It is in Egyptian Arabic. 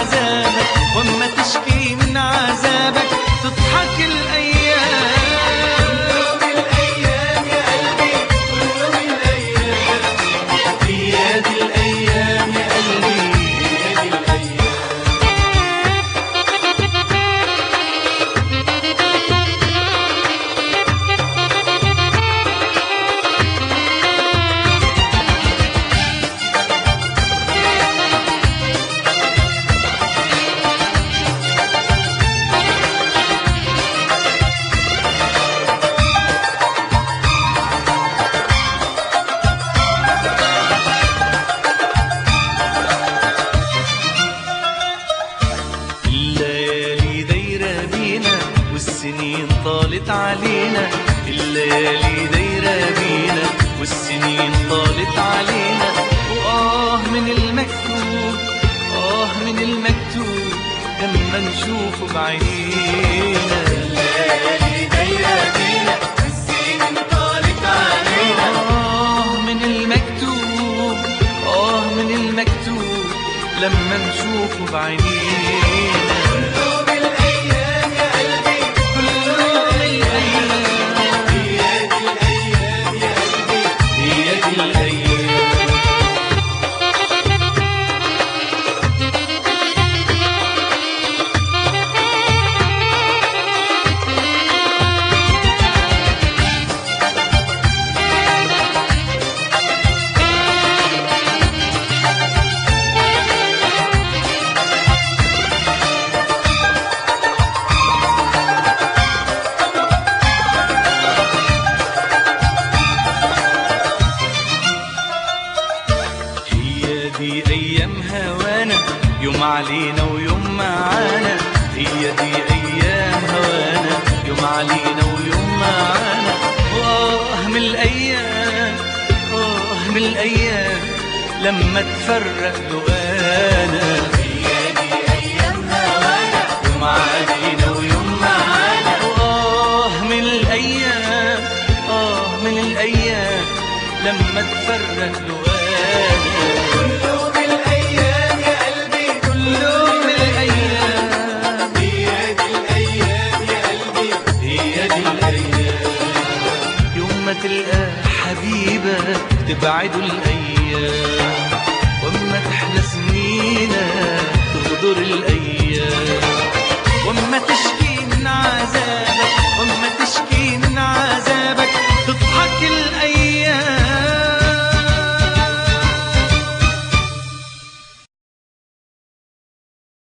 عذابك واما تشكي من عذابك تضحك الايام الايام يا قلبي كل الايام هي دي الايام يا قلبي هي دي الايام الليالي دايرة بينا والسنين طالت علينا الليالي دايرة بينا والسنين طالت علينا وآه من المكتوب آه من المكتوب لما نشوفه بعينينا الليالي دايرة بينا والسنين طالت علينا آه من المكتوب آه من المكتوب لما نشوفه بعينينا كلهم الأيام يا قلبي كلهم الأيام هي دي الأيام يا قلبي هي دي الأيام هي دي ايام هوانا يوم علينا ويوم معانا هي دي ايام هوانا يوم علينا ويوم معانا واه من الايام اه من الايام لما تفرق لقانا هي دي ايام هوانا يوم علينا ويوم معانا واه من الايام اه من الايام لما تفرق لقانا كلهم الايام يا قلبي كلهم الايام هي دي الايام يا قلبي هي دي الايام يوم ما تلقى حبيبك تبعده الايام واما تحلى سنينك تغدر الايام واما تشكي من عذابك واما تشكي من عذابك